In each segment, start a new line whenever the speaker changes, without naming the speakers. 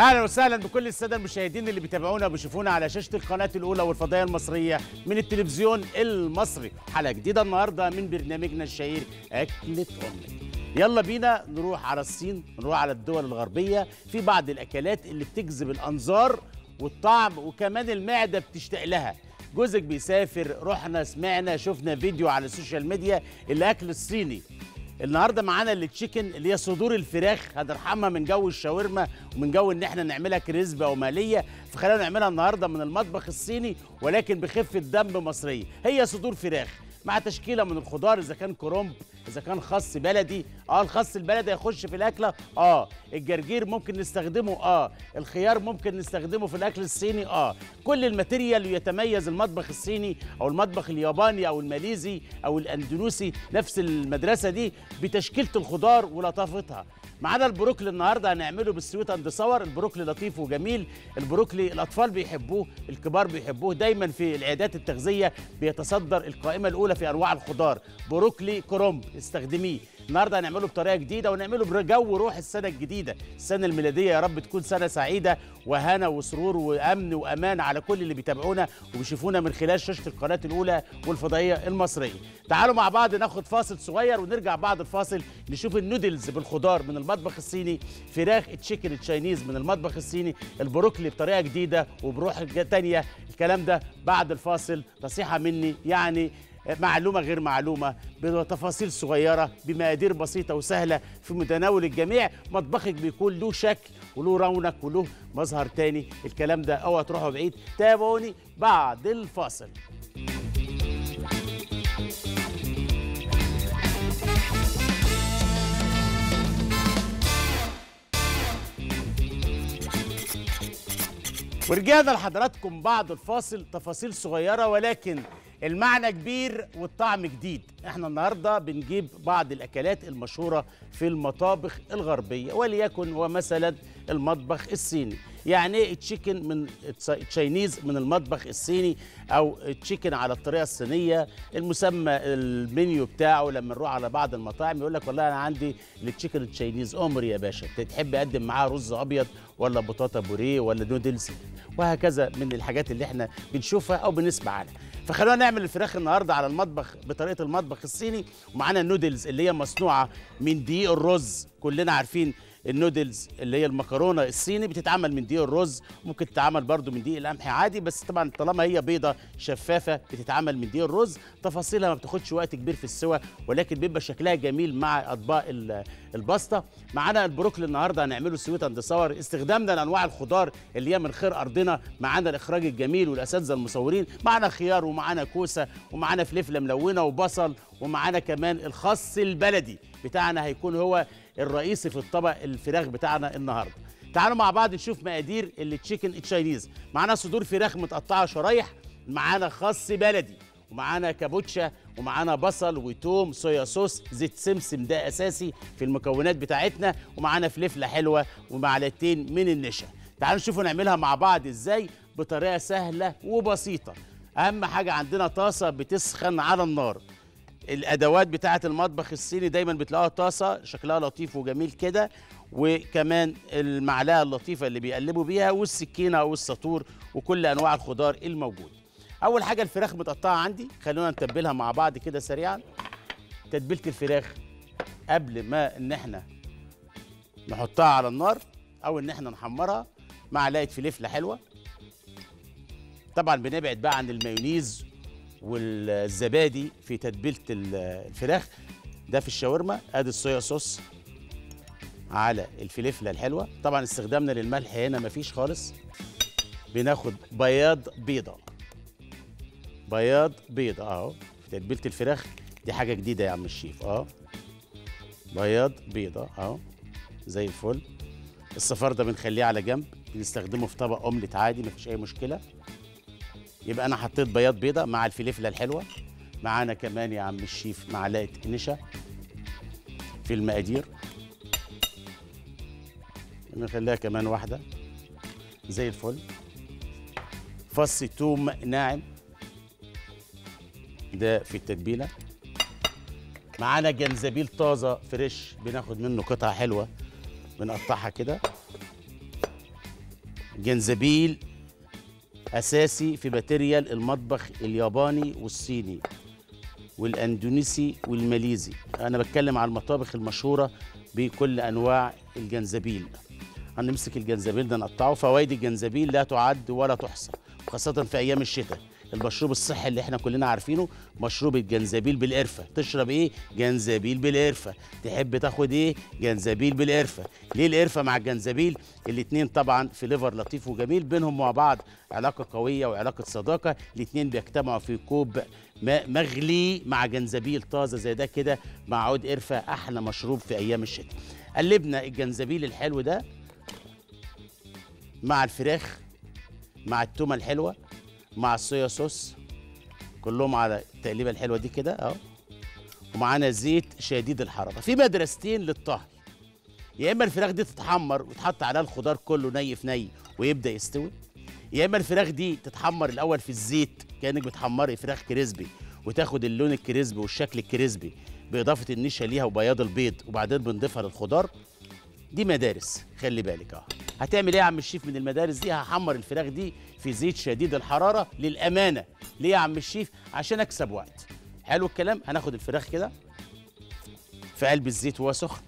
اهلا وسهلا بكل الساده المشاهدين اللي بيتابعونا وبيشوفونا على شاشه القناه الاولى والفضائيه المصريه من التلفزيون المصري حلقه جديده النهارده من برنامجنا الشهير اكله امك يلا بينا نروح على الصين نروح على الدول الغربيه في بعض الاكلات اللي بتجذب الانظار والطعم وكمان المعده بتشتاق لها جوزك بيسافر رحنا سمعنا شفنا فيديو على السوشيال ميديا الاكل الصيني النهارده معانا التشيكن اللي هي صدور الفراخ هنرحمها من جو الشاورما ومن جو ان احنا نعملها كريسبي او ماليه فخلينا نعملها النهارده من المطبخ الصيني ولكن بخفه دم مصريه هي صدور فراخ مع تشكيله من الخضار اذا كان كرنب اذا كان خس بلدي اه الخس البلدي هيخش في الاكله اه الجرجير ممكن نستخدمه اه الخيار ممكن نستخدمه في الاكل الصيني اه كل الماتيريال يتميز المطبخ الصيني او المطبخ الياباني او الماليزي او الاندونوسي نفس المدرسه دي بتشكيله الخضار ولطافتها معانا البروكلي النهارده هنعمله بالسويت اند صور البروكلي لطيف وجميل البروكلي الاطفال بيحبوه الكبار بيحبوه دايما في العيادات التغذيه بيتصدر القائمه الاولى في انواع الخضار بروكلي كرومب استخدميه النهارده هنعمله بطريقه جديده ونعمله بجو روح السنه الجديده السنه الميلاديه يا رب تكون سنه سعيده وهنا وسرور وامن وامان على كل اللي بيتابعونا وبيشوفونا من خلال شاشه القناه الاولى والفضائيه المصريه تعالوا مع بعض ناخد فاصل صغير ونرجع بعد الفاصل نشوف النودلز بالخضار من المطبخ الصيني فراخ تشيكن تشاينيز من المطبخ الصيني البروكلي بطريقه جديده وبروح تانية الكلام ده بعد الفاصل نصيحه مني يعني معلومة غير معلومة بتفاصيل صغيرة بمقادير بسيطة وسهلة في متناول الجميع مطبخك بيكون له شكل وله رونق وله مظهر تاني الكلام ده اوعى تروحوا بعيد تابعوني بعد الفاصل ورجعنا لحضراتكم بعد الفاصل تفاصيل صغيرة ولكن المعنى كبير والطعم جديد احنا النهارده بنجيب بعض الاكلات المشهوره في المطابخ الغربيه وليكن هو مثلا المطبخ الصيني يعني ايه تشيكن من تشاينيز من المطبخ الصيني او تشيكن على الطريقه الصينيه المسمى المنيو بتاعه لما نروح على بعض المطاعم يقول لك والله انا عندي التشيكن التشاينيز امر يا باشا تحب اقدم معاه رز ابيض ولا بطاطا بوريه ولا نودلز وهكذا من الحاجات اللي احنا بنشوفها او بنسمع عنها فخلونا نعمل الفراخ النهارده على المطبخ بطريقه المطبخ الصيني ومعانا النودلز اللي هي مصنوعه من دقيق الرز كلنا عارفين النودلز اللي هي المكرونه الصيني بتتعمل من دقيق الرز ممكن تتعمل برضو من دقيق القمح عادي بس طبعا طالما هي بيضه شفافه بتتعمل من دقيق الرز تفاصيلها ما بتاخدش وقت كبير في السوى ولكن بيبقى شكلها جميل مع اطباق الباستا معانا البروكلي النهارده هنعمله سويت اند صور استخدامنا لانواع الخضار اللي هي من خير ارضنا معانا الاخراج الجميل والاساتذه المصورين معانا خيار ومعانا كوسه ومعانا فلفله ملونه وبصل ومعانا كمان الخس البلدي بتاعنا هيكون هو الرئيسي في الطبق الفراخ بتاعنا النهارده تعالوا مع بعض نشوف مقادير التشيكن تشاينيز معانا صدور فراخ متقطعه شرايح معانا خس بلدي ومعانا كابوتشا ومعانا بصل وتوم صويا صوص زيت سمسم ده اساسي في المكونات بتاعتنا ومعانا فلفله حلوه ومعلقتين من النشا تعالوا نشوفوا نعملها مع بعض ازاي بطريقه سهله وبسيطه اهم حاجه عندنا طاسه بتسخن على النار الادوات بتاعه المطبخ الصيني دايما بتلاقوها طاسه شكلها لطيف وجميل كده وكمان المعلقه اللطيفه اللي بيقلبوا بيها والسكينه او الساطور وكل انواع الخضار الموجود اول حاجه الفراخ متقطعه عندي خلونا نتبلها مع بعض كده سريعا تتبيله الفراخ قبل ما ان احنا نحطها على النار او ان احنا نحمرها معلقه فلفله حلوه طبعا بنبعد بقى عن المايونيز والزبادي في تتبيله الفراخ ده في الشاورما ادي الصويا صوص على الفلفله الحلوه طبعا استخدامنا للملح هنا مفيش خالص بناخد بياض بيضه بياض بيضه اهو في تتبيله الفراخ دي حاجه جديده يا عم الشيف اه بياض بيضه اهو زي الفل الصفار ده بنخليه على جنب بنستخدمه في طبق اومليت عادي مفيش اي مشكله يبقى انا حطيت بياض بيضه مع الفلفله الحلوه معانا كمان يا عم الشيف معلقه نشا في المقادير نخليها كمان واحده زي الفل فص توم ناعم ده في التتبيله معانا جنزبيل طازه فريش بناخد منه قطعه حلوه بنقطعها كده جنزبيل اساسي في ماتيريال المطبخ الياباني والصيني والاندونيسي والماليزي انا بتكلم على المطابخ المشهوره بكل انواع الجنزبيل هنمسك الجنزبيل ده نقطعه فوائد الجنزبيل لا تعد ولا تحصى خاصه في ايام الشتاء المشروب الصحي اللي احنا كلنا عارفينه مشروب الجنزبيل بالقرفه تشرب ايه جنزبيل بالقرفه تحب تاخد ايه جنزبيل بالقرفه ليه القرفه مع الجنزبيل الاتنين طبعا في ليفر لطيف وجميل بينهم مع بعض علاقه قويه وعلاقه صداقه الاتنين بيجتمعوا في كوب ماء مغلي مع جنزبيل طازه زي ده كده مع عود قرفه احلى مشروب في ايام الشتاء قلبنا الجنزبيل الحلو ده مع الفراخ مع التومه الحلوه مع الصويا صوص كلهم على التقليبه الحلوه دي كده اهو ومعانا زيت شديد الحراره في مدرستين للطهي يا اما الفراخ دي تتحمر وتحط عليها الخضار كله ني في ني ويبدا يستوي يا اما الفراخ دي تتحمر الاول في الزيت كانك بتحمري فراخ كريسبي وتاخد اللون الكريسبي والشكل الكريسبي باضافه النشا ليها وبياض البيض وبعدين بنضيفها للخضار دي مدارس خلي بالك اه هتعمل ايه يا عم الشيف من المدارس دي هحمر الفراخ دي في زيت شديد الحراره للامانه ليه يا عم الشيف عشان اكسب وقت حلو الكلام هناخد الفراخ كده في قلب الزيت وهو سخن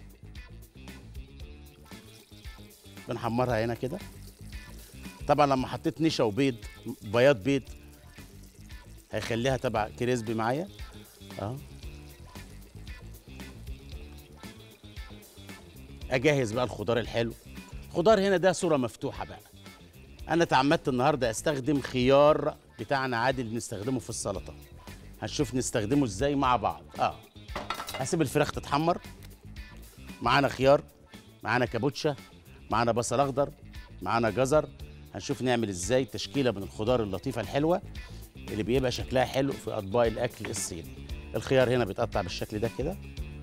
بنحمرها هنا كده طبعا لما حطيت نشا وبيض بياض بيض هيخليها تبع كريسبي معايا اه اجهز بقى الخضار الحلو الخضار هنا ده صوره مفتوحه بقى انا تعمدت النهارده استخدم خيار بتاعنا عادي اللي بنستخدمه في السلطه هنشوف نستخدمه ازاي مع بعض اه هسيب الفراخ تتحمر معانا خيار معانا كابوتشا معانا بصل اخضر معانا جزر هنشوف نعمل ازاي تشكيله من الخضار اللطيفه الحلوه اللي بيبقى شكلها حلو في اطباق الاكل الصيني الخيار هنا بيتقطع بالشكل ده كده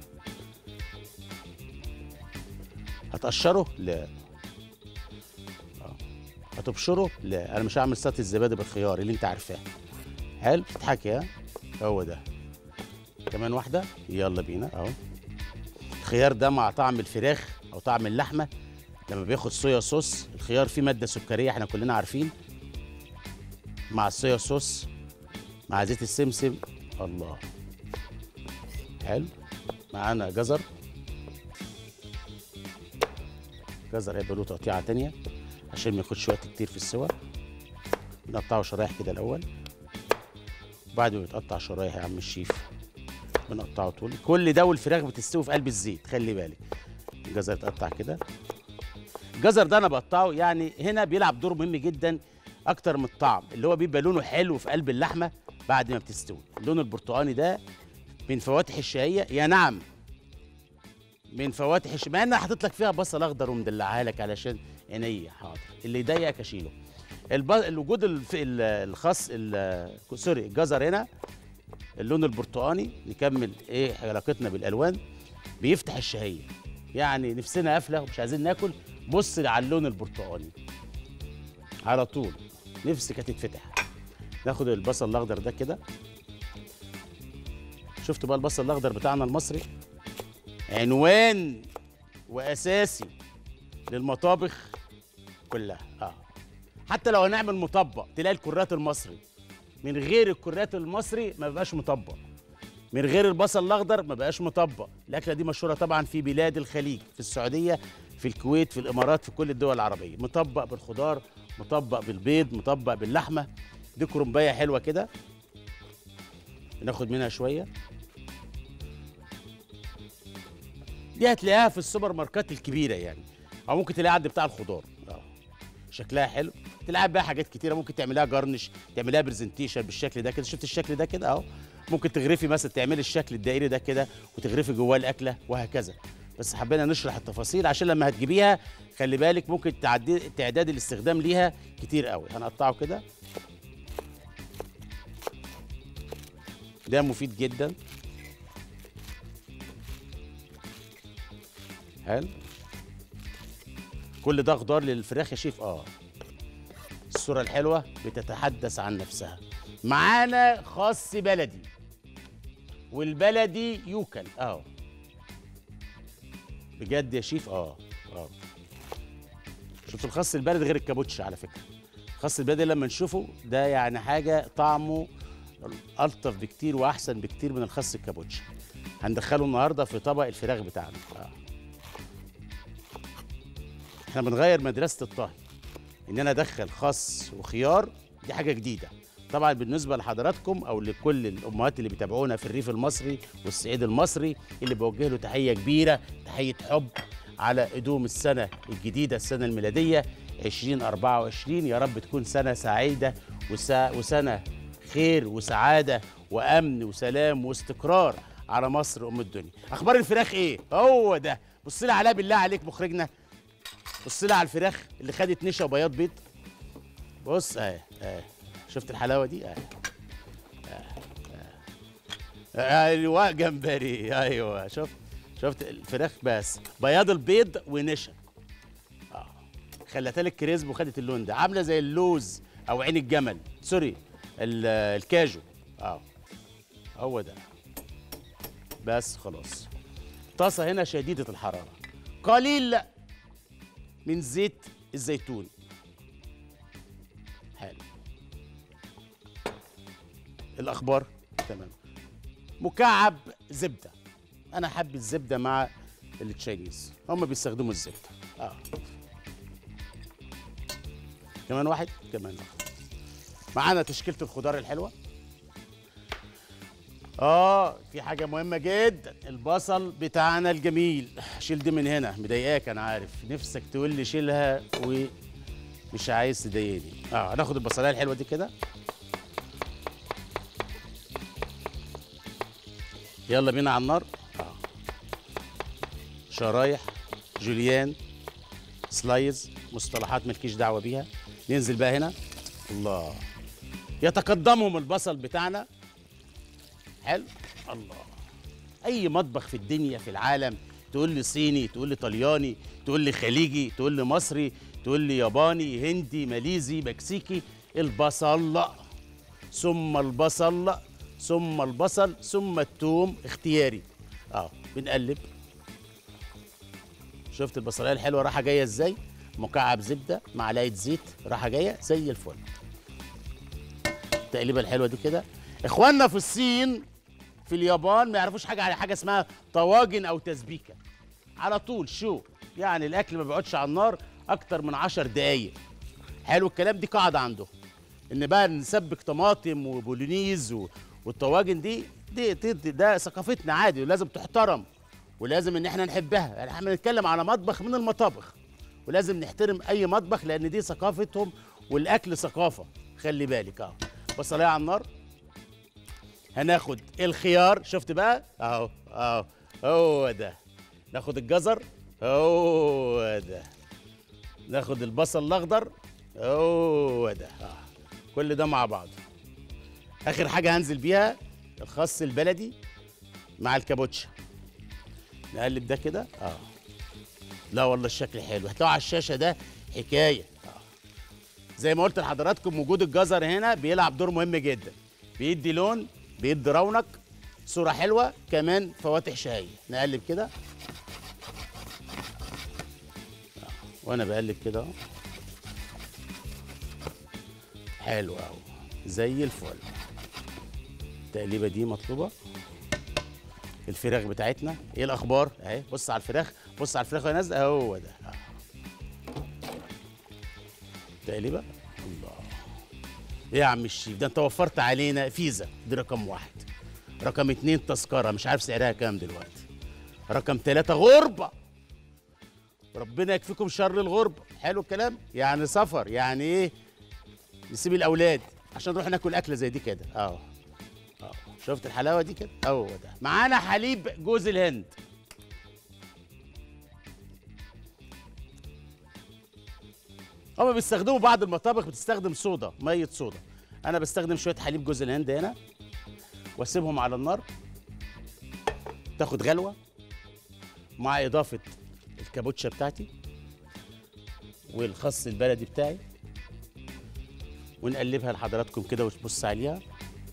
هتقشره لا آه. هتبشره لا انا مش هعمل سلطه الزبادي بالخيار اللي انت عارفاه حلو تضحكي ها هو ده كمان واحده يلا بينا اهو الخيار ده مع طعم الفراخ او طعم اللحمه لما بياخد صويا صوص الخيار فيه ماده سكريه احنا كلنا عارفين مع الصويا صوص مع زيت السمسم الله حلو معانا جزر جزر هيبقى له تقطيعه تانية عشان ما ياخدش وقت كتير في السوا نقطعه شرايح كده الاول وبعد ما يتقطع شرايح يا عم الشيف بنقطعه طول كل ده والفراخ بتستوي في قلب الزيت خلي بالك الجزر يتقطع كده الجزر ده انا بقطعه يعني هنا بيلعب دور مهم جدا اكتر من الطعم اللي هو بيبقى لونه حلو في قلب اللحمه بعد ما بتستوي اللون البرتقاني ده من فواتح الشهيه يا نعم من فواتح الش... مع انا حاطط لك فيها بصل اخضر ومدلعها لك علشان عينيا حاضر اللي يضايقك اشيله الب... الوجود الف... ال- الخاص ال... سوري الجزر هنا اللون البرتقاني نكمل ايه علاقتنا بالالوان بيفتح الشهيه يعني نفسنا قافله ومش عايزين ناكل بص على اللون البرتقاني على طول نفسك هتتفتح ناخد البصل الاخضر ده كده شفتوا بقى البصل الاخضر بتاعنا المصري عنوان واساسي للمطابخ كلها اه حتى لو هنعمل مطبق تلاقي الكرات المصري من غير الكرات المصري ما بقاش مطبق من غير البصل الاخضر ما بقاش مطبق الاكله دي مشهوره طبعا في بلاد الخليج في السعوديه في الكويت في الامارات في كل الدول العربيه مطبق بالخضار مطبق بالبيض مطبق باللحمه دي كرنبايه حلوه كده ناخد منها شويه دي هتلاقيها في السوبر ماركات الكبيره يعني او ممكن تلاقيها عند بتاع الخضار اه شكلها حلو تلاقي بقى حاجات كتيره ممكن تعملها جارنش تعملها برزنتيشن بالشكل ده كده شفت الشكل ده كده اهو ممكن تغرفي مثلا تعملي الشكل الدائري ده كده وتغرفي جواه الاكله وهكذا بس حبينا نشرح التفاصيل عشان لما هتجيبيها خلي بالك ممكن تعدي تعداد الاستخدام ليها كتير قوي هنقطعه كده ده مفيد جدا حلو كل ده خضار للفراخ يا شيف اه الصورة الحلوة بتتحدث عن نفسها معانا خاص بلدي والبلدي يوكل اه بجد يا شيف اه اه شفتوا الخس البلدي غير الكابوتشا على فكره الخس البلدي لما نشوفه ده يعني حاجه طعمه الطف بكتير واحسن بكتير من الخس الكابوتشا هندخله النهارده في طبق الفراخ بتاعنا آه. احنا بنغير مدرسه الطهي ان انا ادخل خس وخيار دي حاجه جديده طبعا بالنسبه لحضراتكم او لكل الامهات اللي بيتابعونا في الريف المصري والصعيد المصري اللي بوجه له تحيه كبيره تحيه حب على قدوم السنه الجديده السنه الميلاديه 2024 يا رب تكون سنه سعيده وسا وسنه خير وسعاده وامن وسلام واستقرار على مصر ام الدنيا اخبار الفراخ ايه هو ده بص لي عليها بالله عليك مخرجنا بص لي على الفراخ اللي خدت نشا وبياض بيض بص اهي اهي شفت الحلاوه دي اهي ايوه جمبري ايوه شفت شفت الفراخ بس بياض البيض ونشا اه خلتها لك كريسب وخدت اللون ده عامله زي اللوز او عين الجمل سوري ال- الكاجو اه هو ده بس خلاص طاسه هنا شديده الحراره قليل من زيت الزيتون حلو الاخبار تمام مكعب زبده انا حابب الزبده مع التشاينيز هم بيستخدموا الزبده اه كمان واحد كمان واحد معانا تشكيله الخضار الحلوه اه في حاجه مهمه جدا البصل بتاعنا الجميل شيل دي من هنا مضايقاك انا عارف نفسك تقول لي شيلها ومش عايز تضايقني اه هناخد البصلايه الحلوه دي كده يلا بينا على النار اه شرايح جوليان سلايز مصطلحات مالكيش دعوه بيها ننزل بقى هنا الله يتقدمهم البصل بتاعنا حلو الله اي مطبخ في الدنيا في العالم تقول لي صيني تقول لي طلياني تقول لي خليجي تقول لي مصري تقول لي ياباني هندي ماليزي مكسيكي البصل ثم البصل ثم البصل ثم الثوم اختياري اه بنقلب شفت البصلايه الحلوه راحه جايه ازاي مكعب زبده معلقه زيت راحه جايه زي الفل التقليبه الحلوه دي كده اخواننا في الصين في اليابان ما يعرفوش حاجه على حاجه اسمها طواجن او تسبيكه على طول شو يعني الاكل ما بيقعدش على النار اكتر من عشر دقايق حلو الكلام دي قاعده عندهم ان بقى نسبك طماطم وبولونيز و... والطواجن دي دي, دي, دي ده ثقافتنا عادي ولازم تحترم ولازم ان احنا نحبها يعني احنا بنتكلم على مطبخ من المطابخ ولازم نحترم اي مطبخ لان دي ثقافتهم والاكل ثقافه خلي بالك اه بصلايه على النار هناخد الخيار شفت بقى اهو اهو هو ده ناخد الجزر هو ده ناخد البصل الاخضر هو ده آه. كل ده مع بعض اخر حاجه هنزل بيها الخس البلدي مع الكابوتشا نقلب ده كده اه لا والله الشكل حلو هتلاقوا على الشاشه ده حكايه آه. زي ما قلت لحضراتكم وجود الجزر هنا بيلعب دور مهم جدا بيدي لون بيدي رونق صوره حلوه كمان فواتح شهيه نقلب كده آه. وانا بقلب كده اهو حلو اهو زي الفل التقليبه دي مطلوبه الفراخ بتاعتنا ايه الاخبار اهي بص على الفراخ بص على الفراخ وهي نازله هو ده آه. تقليبه الله ايه يا عم الشيف ده انت وفرت علينا فيزا دي رقم واحد رقم اتنين تذكره مش عارف سعرها كام دلوقتي رقم ثلاثة غربة ربنا يكفيكم شر الغربة حلو الكلام يعني سفر يعني ايه نسيب الاولاد عشان نروح ناكل اكله زي دي كده اه اه شفت الحلاوه دي كده هو ده معانا حليب جوز الهند هما بيستخدموا بعض المطابخ بتستخدم صودا ميه صودا انا بستخدم شويه حليب جوز الهند هنا واسيبهم على النار تاخد غلوه مع اضافه الكابوتشا بتاعتي والخس البلدي بتاعي ونقلبها لحضراتكم كده وتبص عليها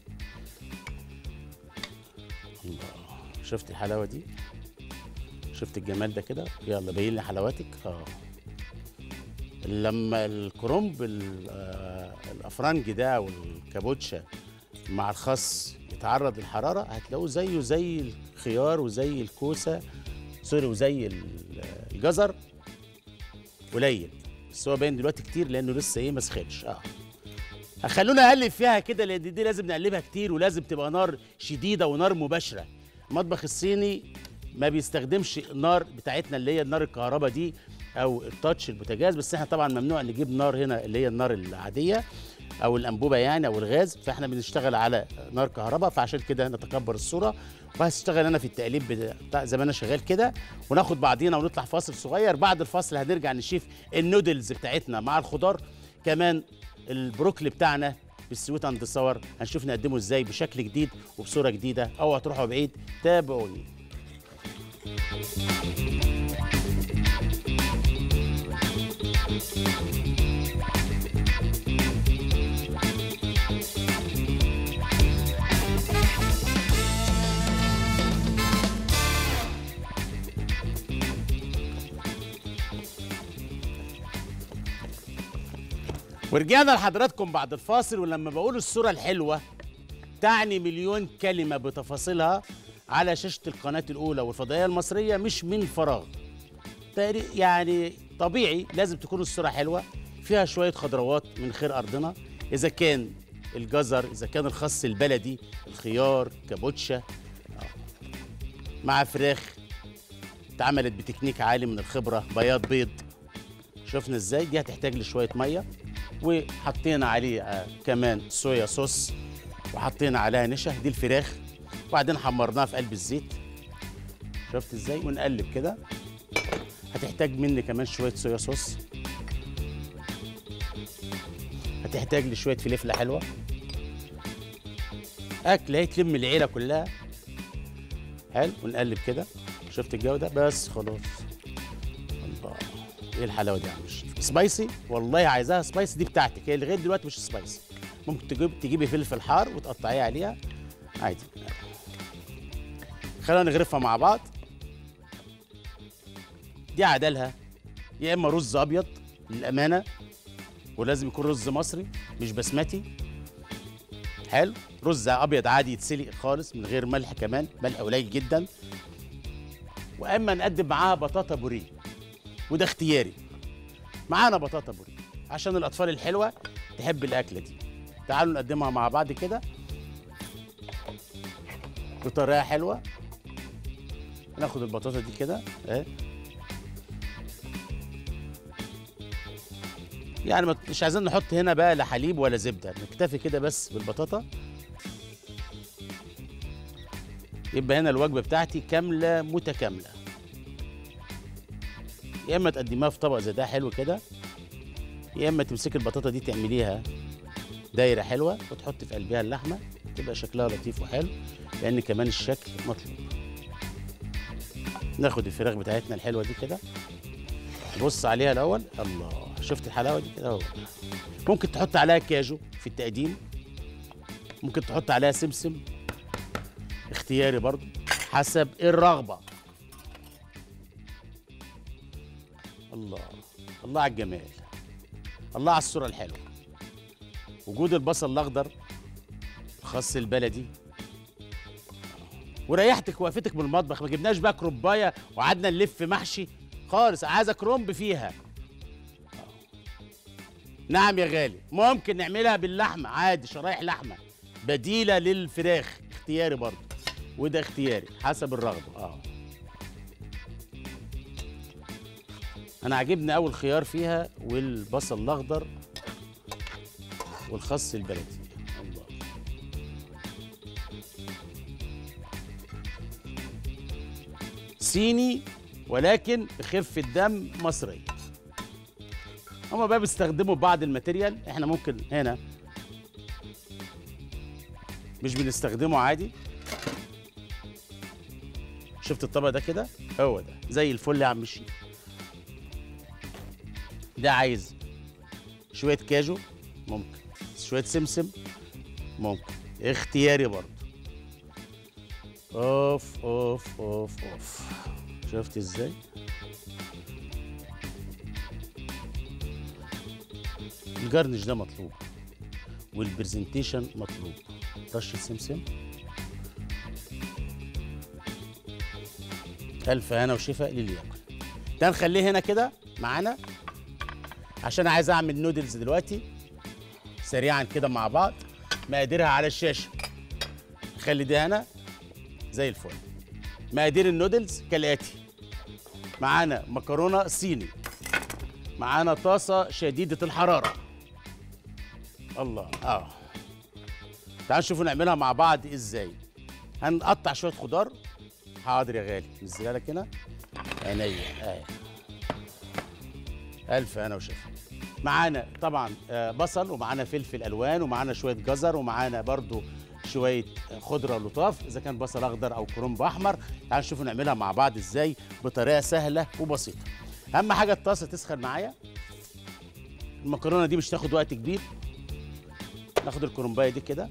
الله شفت الحلاوه دي شفت الجمال ده كده يلا بين لي حلاوتك اه لما الكرنب ال- آه، الافرنج ده والكابوتشا مع الخس يتعرض للحراره هتلاقوه زيه زي الخيار وزي الكوسه سوري وزي ال- الجزر قليل بس هو باين دلوقتي كتير لانه لسه ايه ما سخنش اه خلونا اقلب فيها كده لان دي لازم نقلبها كتير ولازم تبقى نار شديده ونار مباشره المطبخ الصيني ما بيستخدمش النار بتاعتنا اللي هي النار الكهرباء دي او التاتش البوتاجاز بس احنا طبعا ممنوع نجيب نار هنا اللي هي النار العاديه او الانبوبه يعني او الغاز فاحنا بنشتغل على نار كهرباء فعشان كده نتكبر الصوره وهشتغل انا في التقليب بتاع زي ما انا شغال كده وناخد بعضينا ونطلع فاصل صغير بعد الفاصل هنرجع نشيف النودلز بتاعتنا مع الخضار كمان البروكلي بتاعنا بالسويت اند صور هنشوف نقدمه ازاي بشكل جديد وبصوره جديده او هتروحوا بعيد تابعوني ورجعنا لحضراتكم بعد الفاصل ولما بقول الصورة الحلوة تعني مليون كلمة بتفاصيلها على شاشة القناة الأولى والفضائية المصرية مش من فراغ تقري- يعني طبيعي لازم تكون الصورة حلوة فيها شوية خضروات من خير أرضنا إذا كان الجزر إذا كان الخس البلدي الخيار كابوتشا آه. مع فراخ اتعملت بتكنيك عالي من الخبرة بياض بيض شفنا ازاي دي هتحتاج لشويه ميه وحطينا عليه آه كمان صويا صوص وحطينا عليها نشا دي الفراخ وبعدين حمرناها في قلب الزيت شفت ازاي ونقلب كده هتحتاج مني كمان شويه صويا صوص هتحتاج لي شويه فلفله حلوه اكل هي تلم العيله كلها حلو ونقلب كده شفت الجو ده بس خلاص الله ايه الحلاوه دي يا عم الشيف سبايسي والله عايزاها سبايسي دي بتاعتك هي لغايه دلوقتي مش سبايسي ممكن تجيب تجيبي فلفل حار وتقطعيه عليها عادي خلينا نغرفها مع بعض دي عدلها يا اما رز ابيض للامانه ولازم يكون رز مصري مش بسمتي حلو رز ابيض عادي يتسلق خالص من غير ملح كمان ملح قليل جدا واما نقدم معاها بطاطا بوريه وده اختياري معانا بطاطا بوريه عشان الاطفال الحلوه تحب الاكله دي تعالوا نقدمها مع بعض كده بطريقه حلوه ناخد البطاطا دي كده اهي يعني ما- مش عايزين نحط هنا بقى لا حليب ولا زبده نكتفي كده بس بالبطاطا يبقى هنا الوجبه بتاعتي كامله متكامله يا اما تقدميها في طبق زي ده حلو كده يا اما تمسكي البطاطا دي تعمليها دايره حلوه وتحطي في قلبها اللحمه تبقى شكلها لطيف وحلو لان كمان الشكل مطلوب ناخد الفراخ بتاعتنا الحلوه دي كده بص عليها الاول الله شفت الحلاوه دي كده اهو ممكن تحط عليها كاجو في التقديم ممكن تحط عليها سمسم اختياري برضو حسب الرغبه الله الله على الجمال الله على الصورة الحلوة وجود البصل الأخضر الخس البلدي وريحتك وقفتك من المطبخ ما جبناش بقى كرنبايه وقعدنا نلف محشي خالص عايزه كرنب فيها نعم يا غالي ممكن نعملها باللحمه عادي شرايح لحمه بديله للفراخ اختياري برضه وده اختياري حسب الرغبه اه انا عاجبني اول خيار فيها والبصل الاخضر والخس البلدي الله صيني ولكن بخفة دم مصرية هما بقى بيستخدموا بعض الماتيريال احنا ممكن هنا مش بنستخدمه عادي شفت الطبق ده كده هو ده زي الفل يا عم الشيف ده عايز شوية كاجو ممكن شوية سمسم ممكن اختياري برضه اوف اوف اوف اوف شفت ازاي الجرنش ده مطلوب والبرزنتيشن مطلوب رشه سمسم الف هنا وشفاء للي ياكل ده نخليه هنا كده معانا عشان عايز اعمل نودلز دلوقتي سريعا كده مع بعض مقاديرها على الشاشه نخلي ده هنا زي الفل مقادير النودلز كالاتي معانا مكرونه صيني معانا طاسه شديده الحراره الله اه تعالوا نشوفوا نعملها مع بعض ازاي هنقطع شويه خضار حاضر يا غالي نزلها لك هنا عينيا اهي الف انا وشفا معانا طبعا آه، بصل ومعانا فلفل الوان ومعانا شويه جزر ومعانا برضو شويه خضره لطاف اذا كان بصل اخضر او كرنب احمر تعالوا نشوفوا نعملها مع بعض ازاي بطريقه سهله وبسيطه اهم حاجه الطاسه تسخن معايا المكرونه دي مش تاخد وقت كبير ناخد الكرنبايه دي كده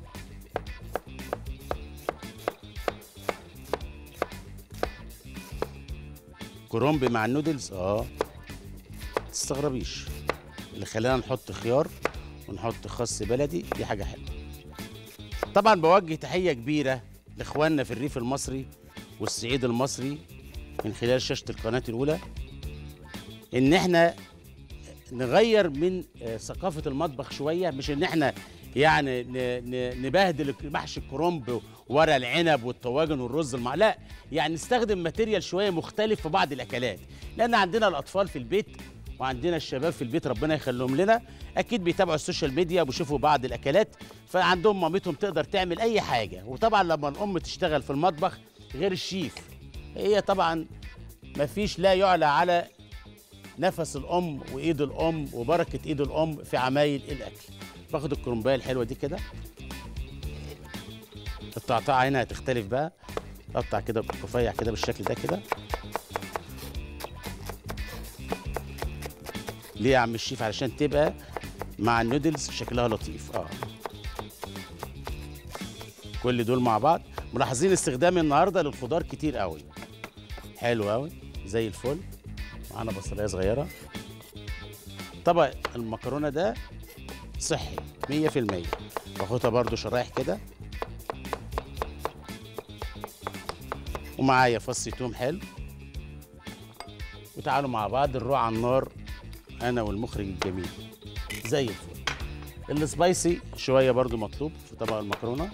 كرنب مع النودلز اه تستغربيش اللي خلانا نحط خيار ونحط خس بلدي دي حاجه حلوه طبعا بوجه تحيه كبيره لاخواننا في الريف المصري والصعيد المصري من خلال شاشه القناه الاولى ان احنا نغير من آه، ثقافه المطبخ شويه مش ان احنا يعني ن- ن- نبهدل محشي الكرنب ورق العنب والطواجن والرز المع لا يعني نستخدم ماتيريال شويه مختلف في بعض الاكلات لان عندنا الاطفال في البيت وعندنا الشباب في البيت ربنا يخليهم لنا اكيد بيتابعوا السوشيال ميديا وبيشوفوا بعض الاكلات فعندهم مامتهم تقدر تعمل اي حاجه وطبعا لما الام تشتغل في المطبخ غير الشيف هي طبعا مفيش لا يعلى على نفس الام وايد الام وبركه ايد الام في عمايل الاكل باخد الكرنبايه الحلوه دي كده التقطيعه هنا هتختلف بقى اقطع كده رفيع كده بالشكل ده كده ليه يا عم الشيف علشان تبقى مع النودلز شكلها لطيف اه كل دول مع بعض ملاحظين استخدامي النهارده للخضار كتير قوي حلو قوي زي الفل معانا بصلايه صغيره طبق المكرونه ده صحي 100% باخدها برضو شرايح كده ومعايا فص توم حلو وتعالوا مع بعض نروح على النار انا والمخرج الجميل زي الفل السبايسي شويه برضو مطلوب في طبق المكرونه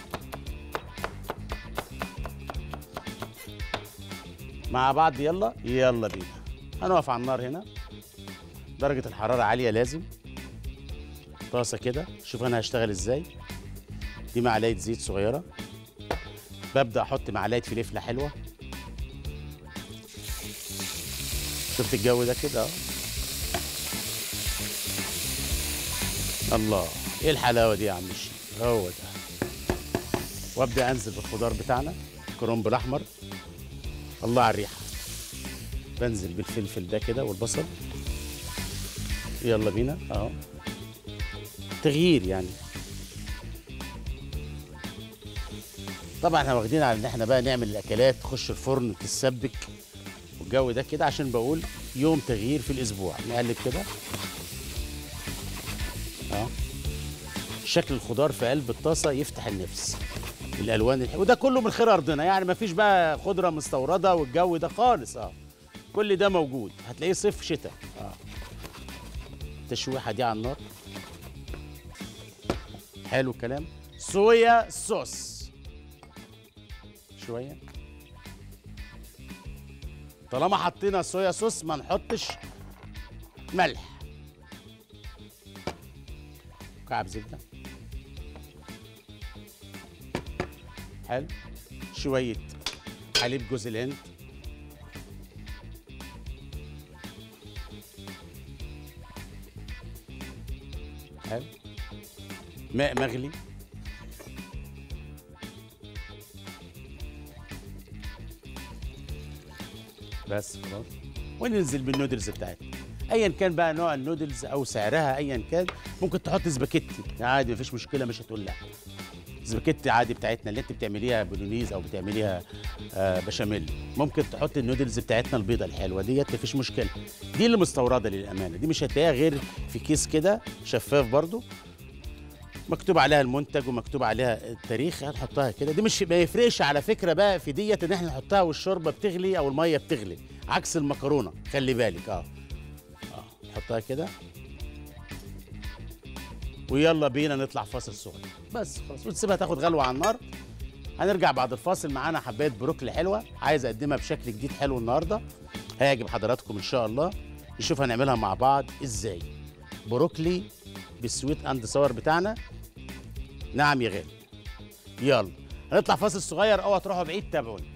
مع بعض يلا يلا بينا هنقف على النار هنا درجة الحرارة عالية لازم طاسة كده شوف أنا هشتغل إزاي دي معلقة زيت صغيرة ببدأ أحط معلقة فلفلة حلوة شفت الجو ده كده أهو. الله إيه الحلاوة دي يا عم الشيخ هو ده وأبدأ أنزل بالخضار بتاعنا الكرنب الأحمر الله على الريحة بنزل بالفلفل ده كده والبصل يلا بينا اهو تغيير يعني طبعا احنا واخدين على ان احنا بقى نعمل الاكلات تخش الفرن تتسبك والجو ده كده عشان بقول يوم تغيير في الاسبوع نقلب كده اه شكل الخضار في قلب الطاسه يفتح النفس الالوان الح... وده كله من خير ارضنا يعني ما فيش بقى خضره مستورده والجو ده خالص اه كل ده موجود هتلاقيه صيف شتاء اه التشويحه دي على النار حلو الكلام صويا صوص شويه طالما حطينا صويا صوص ما نحطش ملح كعب زبده حلو شويه حليب جوز الهند حلو ماء مغلي بس خلاص وننزل بالنودلز بتاعتنا ايا كان بقى نوع النودلز او سعرها ايا كان ممكن تحط سباكيتي عادي مفيش مشكله مش هتقول لا سباكيتي عادي بتاعتنا اللي انت بتعمليها بولونيز او بتعمليها آه بشاميل ممكن تحط النودلز بتاعتنا البيضه الحلوه ديت مفيش مشكله دي اللي مستورده للامانه دي مش هتلاقيها غير في كيس كده شفاف برضو مكتوب عليها المنتج ومكتوب عليها التاريخ هنحطها كده دي مش ما يفرقش على فكره بقى في ديت ان احنا نحطها والشوربه بتغلي او الميه بتغلي عكس المكرونه خلي بالك اه اه نحطها كده ويلا بينا نطلع فاصل صغير بس خلاص وتسيبها تاخد غلوه على النار هنرجع بعد الفاصل معانا حبايه بروكلي حلوه عايز اقدمها بشكل جديد حلو النهارده هيعجب حضراتكم ان شاء الله نشوف هنعملها مع بعض ازاي بروكلي بالسويت اند صور بتاعنا نعم يا غالي يلا هنطلع فاصل صغير اوعى تروحوا بعيد تابعوني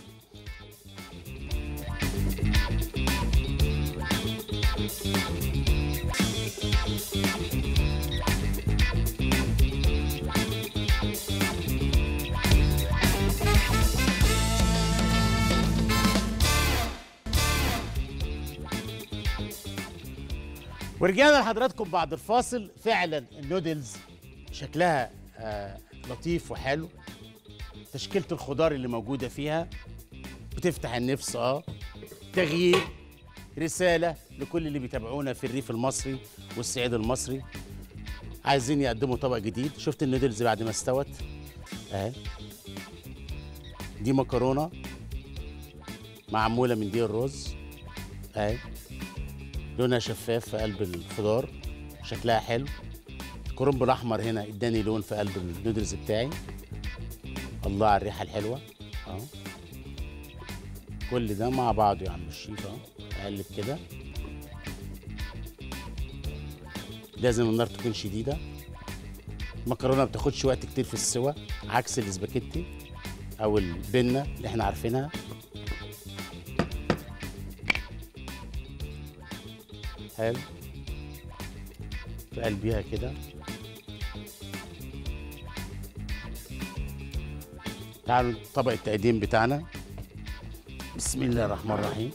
ورجعنا لحضراتكم بعد الفاصل فعلا النودلز شكلها آه لطيف وحلو تشكيلة الخضار اللي موجودة فيها بتفتح النفس اه تغيير رسالة لكل اللي بيتابعونا في الريف المصري والصعيد المصري عايزين يقدموا طبق جديد شفت النودلز بعد ما استوت اهي دي مكرونة معمولة من دي الرز اهي لونها شفاف في قلب الخضار شكلها حلو الكرنب الاحمر هنا اداني لون في قلب النودلز بتاعي الله على الريحه الحلوه اه كل ده مع بعضه يا عم الشيف اه اقلب كده لازم النار تكون شديده المكرونه ما بتاخدش وقت كتير في السوى عكس الاسباجيتي او البنه اللي احنا عارفينها حلو في قلبيها كده تعالوا طبق التقديم بتاعنا بسم الله الرحمن الرحيم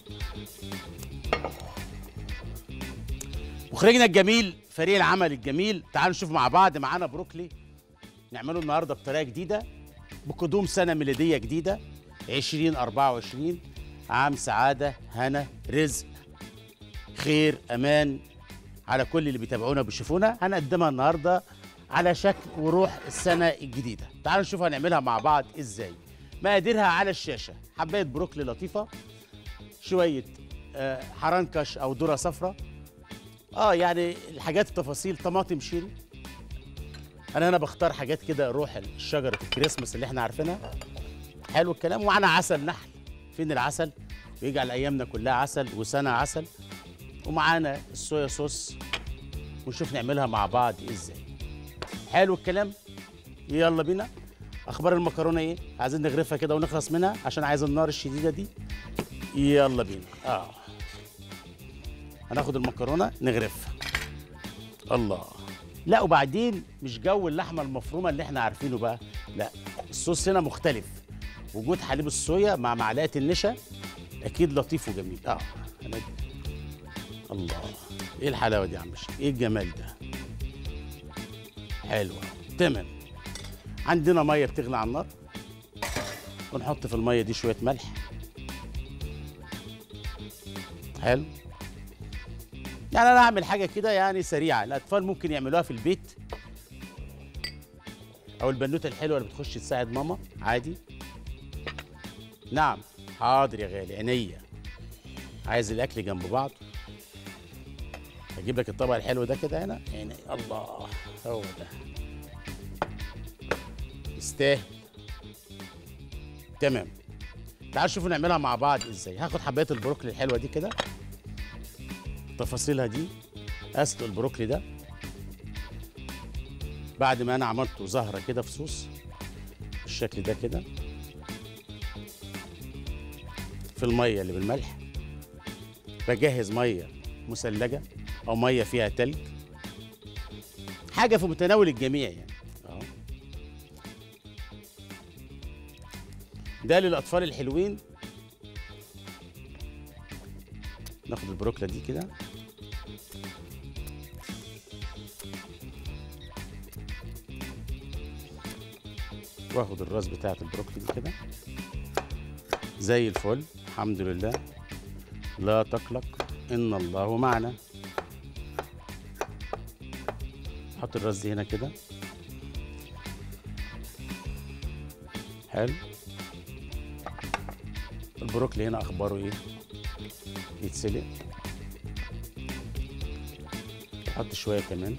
مخرجنا الجميل فريق العمل الجميل تعالوا نشوف مع بعض معانا بروكلي نعمله النهارده بطريقه جديده بقدوم سنه ميلاديه جديده 2024 عام سعاده هنا رزق خير امان على كل اللي بيتابعونا وبيشوفونا هنقدمها النهارده على شكل وروح السنه الجديده تعالوا نشوف هنعملها مع بعض ازاي مقاديرها على الشاشه حبايه بروكلي لطيفه شويه آه، حرنكش او ذره صفراء اه يعني الحاجات التفاصيل طماطم شيري انا هنا بختار حاجات كده روح شجره الكريسماس اللي احنا عارفينها حلو الكلام ومعانا عسل نحل فين العسل ويجعل ايامنا كلها عسل وسنه عسل ومعانا الصويا صوص ونشوف نعملها مع بعض ازاي حلو الكلام يلا بينا اخبار المكرونه ايه عايزين نغرفها كده ونخلص منها عشان عايز النار الشديده دي يلا بينا اه هناخد المكرونه نغرفها الله لا وبعدين مش جو اللحمه المفرومه اللي احنا عارفينه بقى لا الصوص هنا مختلف وجود حليب الصويا مع معلقه النشا اكيد لطيف وجميل اه أنا الله ايه الحلاوه دي يا عم الشيخ ايه الجمال ده حلوه تمام عندنا ميه بتغلي على النار ونحط في الميه دي شويه ملح حلو يعني انا اعمل حاجه كده يعني سريعه الاطفال ممكن يعملوها في البيت او البنوته الحلوه اللي بتخش تساعد ماما عادي نعم حاضر يا غالي عينيا عايز الاكل جنب بعض اجيب لك الطبق الحلو ده كده هنا عيني الله هو ده يستاهل تمام تعالوا شوفوا نعملها مع بعض ازاي هاخد حبايه البروكلي الحلوه دي كده تفاصيلها دي اسلق البروكلي ده بعد ما انا عملته زهره كده في صوص بالشكل ده كده في الميه اللي بالملح بجهز ميه مثلجه او ميه فيها تلج حاجه في متناول الجميع يعني اهو ده للاطفال الحلوين ناخد البروكلا دي كده واخد الراس بتاعت البروكلي دي كده زي الفل الحمد لله لا تقلق ان الله معنا حط الراس دي هنا كده حلو البروكلي هنا اخباره ايه يتسلق حط شويه كمان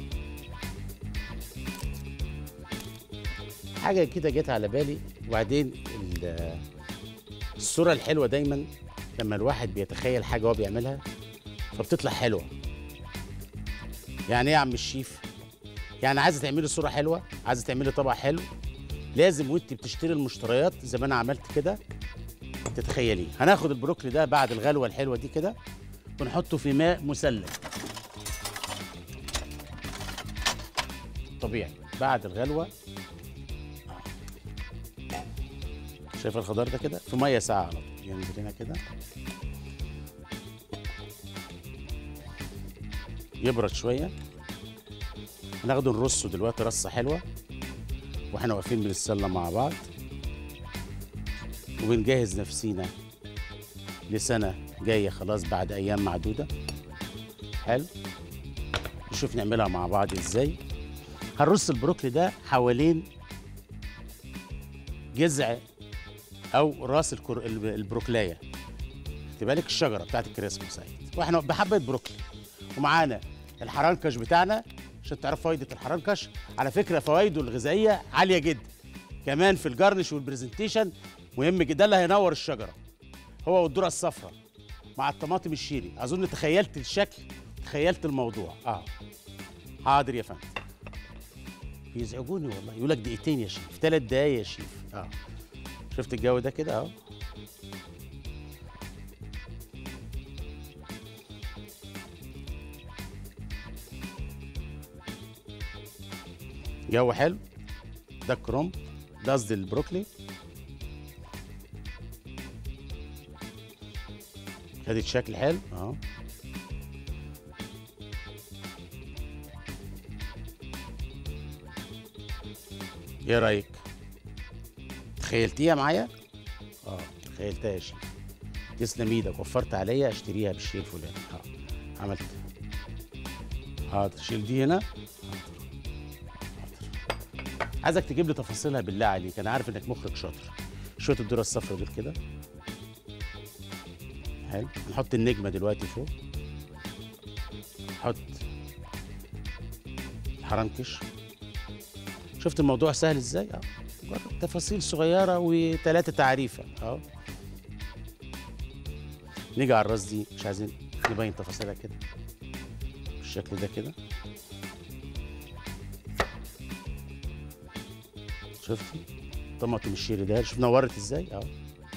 حاجه كده جت على بالي وبعدين ال- الصوره الحلوه دايما لما الواحد بيتخيل حاجه هو بيعملها فبتطلع حلوه يعني ايه يا عم الشيف يعني عايزه تعملي صوره حلوه عايزه تعملي طبق حلو لازم وانت بتشتري المشتريات زي ما انا عملت كده تتخيليه هناخد البروكلي ده بعد الغلوه الحلوه دي كده ونحطه في ماء مسلم طبيعي بعد الغلوه شايف الخضار ده كده في ميه ساقعه على طول ينزل هنا كده يبرد شويه هناخده نرصه دلوقتي رصه حلوه واحنا واقفين بنتسلى مع بعض وبنجهز نفسينا لسنه جايه خلاص بعد ايام معدوده حلو نشوف نعملها مع بعض ازاي هنرص البروكلي ده حوالين جذع او راس الكر... الب- البروكلايه خدي بالك الشجره بتاعت الكريسماس اهي واحنا بحبه بروكلي ومعانا الحرنكش بتاعنا عشان تعرف فايده الحرنكش على فكره فوائده الغذائيه عاليه جدا كمان في الجرنش والبرزنتيشن مهم جدا ده اللي هينور الشجره هو والذره الصفراء مع الطماطم الشيري اظن تخيلت الشكل تخيلت الموضوع اه حاضر يا فندم بيزعجوني والله يقول لك دقيقتين يا شيف ثلاث دقايق يا شيف اه شفت الجو ده كده اهو جو حلو ده الكروم ده قصدي البروكلي خدت شكل حلو اهو ايه رايك تخيلتيها معايا اه تخيلتها يا شيف تسلم ايدك وفرت عليا اشتريها بالشيء الفلاني اه عملت حاضر شيل دي هنا حاضر حاضر عايزك تجيب لي تفاصيلها بالله عليك انا عارف انك مخك شاطر شويه الذره الصفراء دول كده حلو نحط النجمه دلوقتي فوق نحط الحرنكش شفت الموضوع سهل ازاي اه مجرد تفاصيل صغيره وثلاثه تعريفه اهو نيجي على الراس دي مش عايزين نبين تفاصيلها كده بالشكل ده كده شفتي طماطم الشيري ده شوف نورت ازاي اهو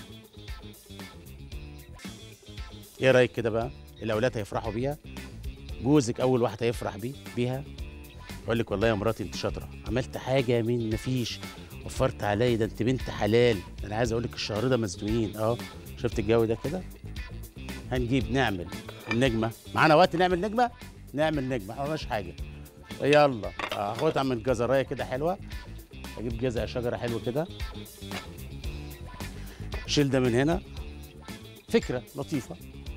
ايه رايك كده بقى الاولاد هيفرحوا بيها جوزك اول واحد هيفرح بيه بيها يقول لك والله يا مراتي انت شاطره عملت حاجه من مفيش وفرت عليا ده انت بنت حلال انا عايز اقول لك الشهر ده مزنوقين اه شفت الجو ده كده هنجيب نعمل النجمه معانا وقت نعمل نجمه نعمل نجمه ما عملناش حاجه يلا اه هاخدها من جزرايه كده حلوه اجيب جذع شجره حلو كده شيل ده من هنا فكره لطيفه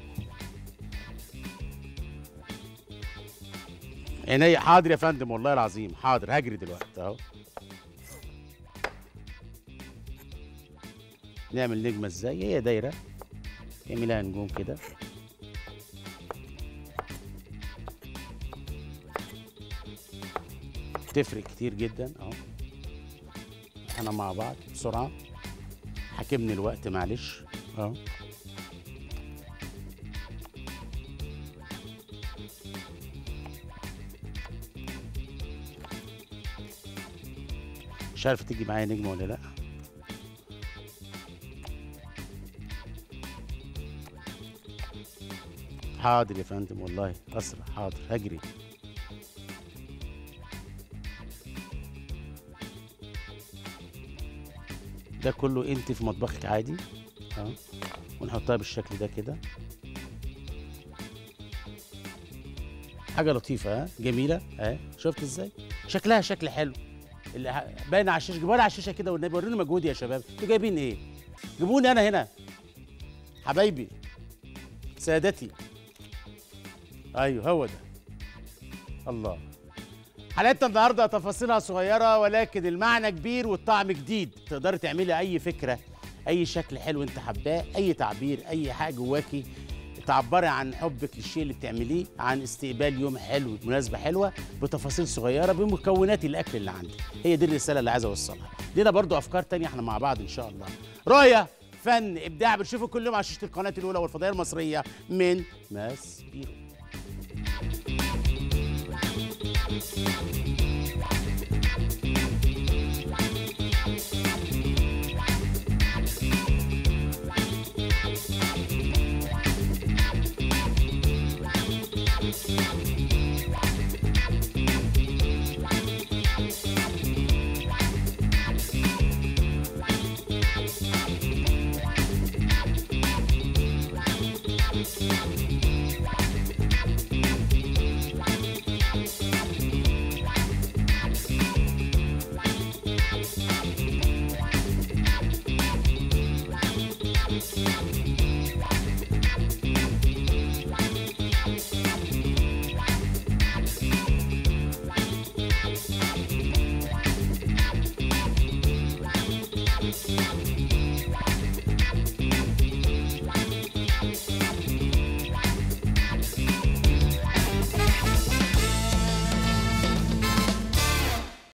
عينيا حاضر يا فندم والله العظيم حاضر هجري دلوقتي اهو نعمل نجمه ازاي هي دايره تعملها نجوم كده تفرق كتير جدا اهو احنا مع بعض بسرعه حاكمني الوقت معلش اهو مش عارف تيجي معايا نجمه ولا لا حاضر يا فندم والله اسرع حاضر هجري ده كله انت في مطبخك عادي اه ونحطها بالشكل ده كده حاجه لطيفه ها جميله اه شفت ازاي شكلها شكل حلو اللي ه- باين على الشاشه جيبوها لي على الشاشه كده والنبي وروني مجهودي يا شباب انتوا جايبين ايه جيبوني انا هنا حبايبي سادتي ايوه هو ده الله حلقتنا النهارده تفاصيلها صغيره ولكن المعنى كبير والطعم جديد تقدري تعملي اي فكره اي شكل حلو انت حباه اي تعبير اي حاجه جواكي تعبري عن حبك للشيء اللي بتعمليه عن استقبال يوم حلو مناسبه حلوه بتفاصيل صغيره بمكونات الاكل اللي عندك هي دي الرساله اللي عايز اوصلها لينا برضو افكار تانية احنا مع بعض ان شاء الله رؤيه فن ابداع بنشوفه كل يوم على شاشه القناه الاولى والفضائيه المصريه من ماس بيرو